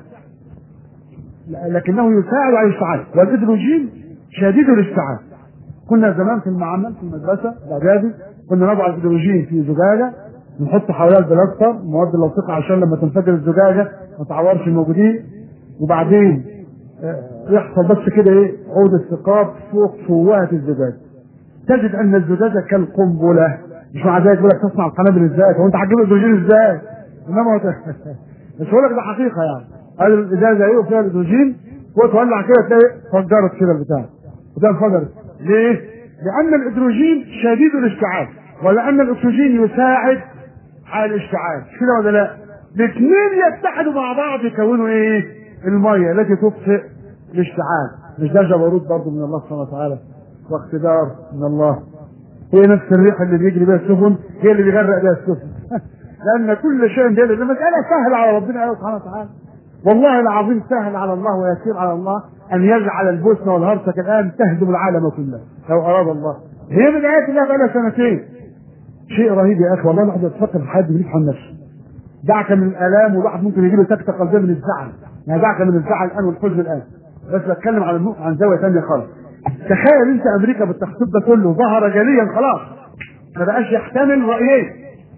لكنه يساعد على الاشتعال والهيدروجين شديد الاشتعال كنا زمان في المعمل في المدرسه الاعدادي كنا نضع الهيدروجين في زجاجه نحط حواليها البلاستر المواد اللصيقه عشان لما تنفجر الزجاجه ما تعورش الموجودين وبعدين يحصل بس كده ايه عود الثقاب فوق فوهه الزجاجه تجد ان الزجاجه كالقنبله مش مع ذلك يقول لك تصنع القنابل ازاي هو انت هتجيب الهيدروجين ازاي؟ انما مش هقول لك ده حقيقه يعني هذه الازازه ايه وفيها الهيدروجين وتولع كده تلاقي فجرت كده البتاع وده انفجرت ليه؟ لان الهيدروجين شديد الاشتعال ولان الاكسجين يساعد على الاشتعال مش كده ولا لا؟ الاثنين يتحدوا مع بعض يكونوا ايه؟ الميه التي تطفئ الاشتعال مش ده جبروت برضه من الله سبحانه وتعالى واقتدار من الله هي نفس الريح اللي بيجري بها السفن هي اللي بيغرق بها السفن لان كل شيء بيد المساله سهل على ربنا سبحانه وتعالى والله العظيم سهل على الله ويسير على الله ان يجعل البوسنه والهرسك الان تهدم العالم كله لو اراد الله هي من ايات الله بقى سنتين شيء رهيب يا اخي والله الواحد يتفكر في حد بيفهم نفسه دعك من الالام والواحد ممكن يجي له سكته قلبيه من الزعل يعني دعك من الزعل الان والحزن الان بس بتكلم عن النقطه عن زاويه ثانيه خالص تخيل انت امريكا بالتخطيط ده كله ظهر جليا خلاص ما بقاش يحتمل رايين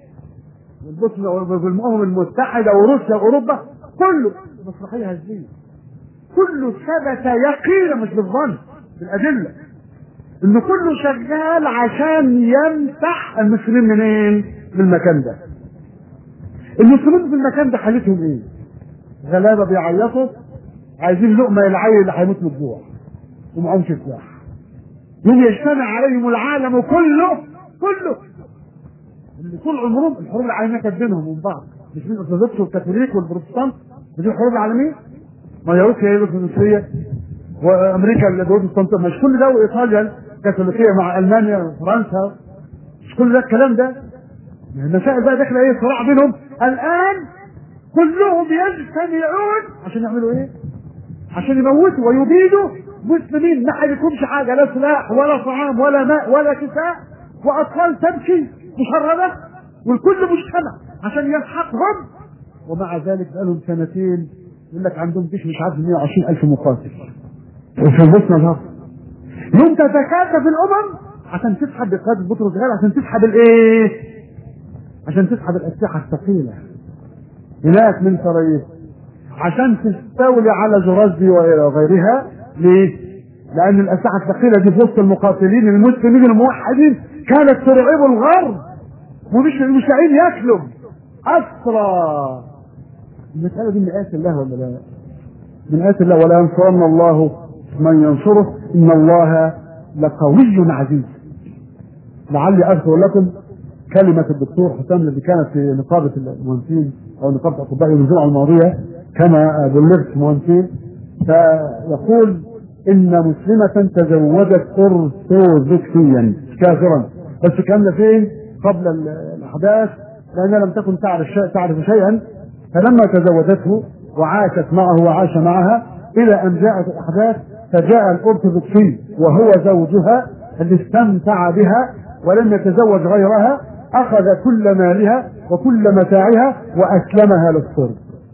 والبوسنه والامم المتحده وروسيا واوروبا كله مسرحيه هزليه كله ثبت يقينا مش بالظن بالادله انه كله شغال عشان يمسح المسلمين منين؟ من المكان ده. المسلمين في المكان ده حالتهم ايه؟ غلابه بيعيطوا عايزين لقمه العيل اللي هيموت من الجوع ومعهمش سلاح. يوم يجتمع عليهم العالم كله كله اللي طول عمرهم الحروب العالميه كانت بينهم وبين بعض مش بين الارثوذكس والكاثوليك والبروتستانت ودي الحروب العالميه ما هي روسيا هي الارثوذكسيه وامريكا البروتستانت مش كل ده وايطاليا الكاثوليكيه مع المانيا وفرنسا مش كل ده الكلام ده المسائل بقى داخله ايه صراع بينهم الان كلهم يجتمعون عشان يعملوا ايه؟ عشان يموتوا ويبيدوا مسلمين ما حيكونش حاجه لا سلاح ولا طعام ولا ماء ولا كساء واطفال تمشي مشرده والكل مجتمع عشان يلحقهم ومع ذلك بقالهم سنتين يقول لك عندهم جيش مش عارف 120 الف مقاتل وفي البوسنه ظهر يوم تتكاتف الامم عشان تسحب بقياده بطرس غير عشان تسحب الايه؟ عشان تسحب الاسلحه الثقيله هناك من سرايا عشان تستولي على زرازدي وغيرها ليه؟ لأن الأسلحة الثقيلة دي في وسط المقاتلين المسلمين الموحدين كانت ترعب الغرب ومش مش لاقيين ياكلوا أسرى المسألة دي من آيات الله ولا لا؟ من آيات الله ولا ينصرن الله من ينصره إن الله لقوي عزيز لعلي أذكر لكم كلمة الدكتور حسام الذي كانت في نقابة المهندسين أو نقابة أطباء يوم الجمعة الماضية كما بلغت مهندسين فيقول إن مسلمة تزوجت أرثوذكسيا كافرا بس الكلام ده فين؟ قبل الأحداث لأنها لم تكن تعرف شيء تعرف شيئا فلما تزوجته وعاشت معه وعاش معها إلى أن جاءت الأحداث فجاء الأرثوذكسي وهو زوجها اللي استمتع بها ولم يتزوج غيرها أخذ كل مالها وكل متاعها وأسلمها للصرب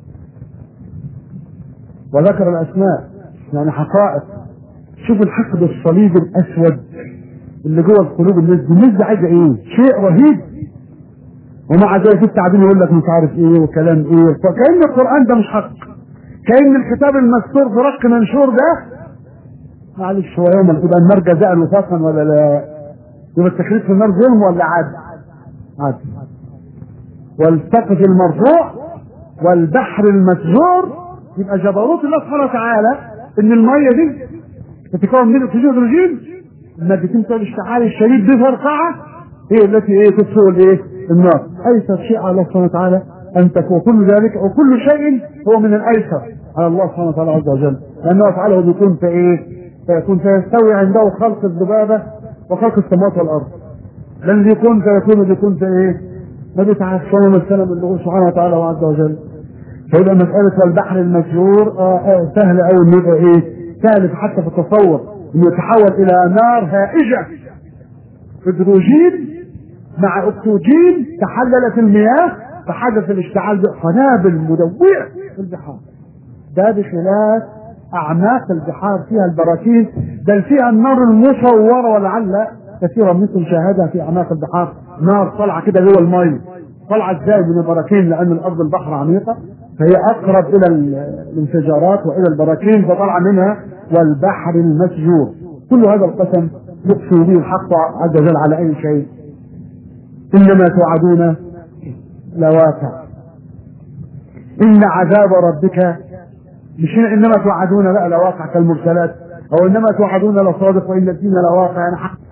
وذكر الأسماء يعني حقائق شوف الحقد الصليبي الأسود اللي جوه القلوب الناس دي الناس دي عايزة إيه؟ شيء رهيب ومع ذلك التعبير يقول لك مش عارف إيه وكلام إيه فكأن القرآن ده مش حق كأن الكتاب المستور في رق منشور ده معلش هو يوم يبقى النار جزاء وفاقا ولا لا؟ يبقى التكليف في النار ظلم ولا عدل؟ عدل والسقف المرفوع والبحر المسجور يبقى جبروت الله سبحانه وتعالى ان الميه دي تتكون من اكسجين هيدروجين المادتين بتوع الاشتعال الشديد دي فرقعه هي التي ايه تطفئ الايه؟ النار ايسر شيء على الله سبحانه وتعالى ان تكون كل ذلك وكل شيء هو من الايسر على الله سبحانه وتعالى عز وجل لانه يفعله بيكون في ايه؟ فيكون فيستوي عنده خلق الذبابه وخلق السماوات والارض لن يكون فيكون بيكون في ايه؟ ما بيتعشون السلام اللي سبحانه وتعالى عز وجل فيبقى مسألة البحر المسجور آه آه سهل أوي إنه يبقى إيه؟ سهل حتى في التصور إنه يتحول إلى نار هائجة هيدروجين مع أكسجين تحللت المياه فحدث الاشتعال قنابل مدوية في البحار ده بخلاف أعماق البحار فيها البراكين بل فيها النار المصورة ولعل كثيرا منكم شاهدها في أعماق البحار نار طالعة كده جوه المية طالعة ازاي من البراكين لأن الأرض البحر عميقة فهي أقرب إلى الانفجارات وإلى البراكين فطلع منها والبحر المسجور كل هذا القسم يقسم به الحق عز وجل على أي شيء إنما توعدون لواقع إن عذاب ربك مش إنما توعدون بقى لواقع كالمرسلات أو إنما توعدون لصادق وإن الدين لواقع يعني حق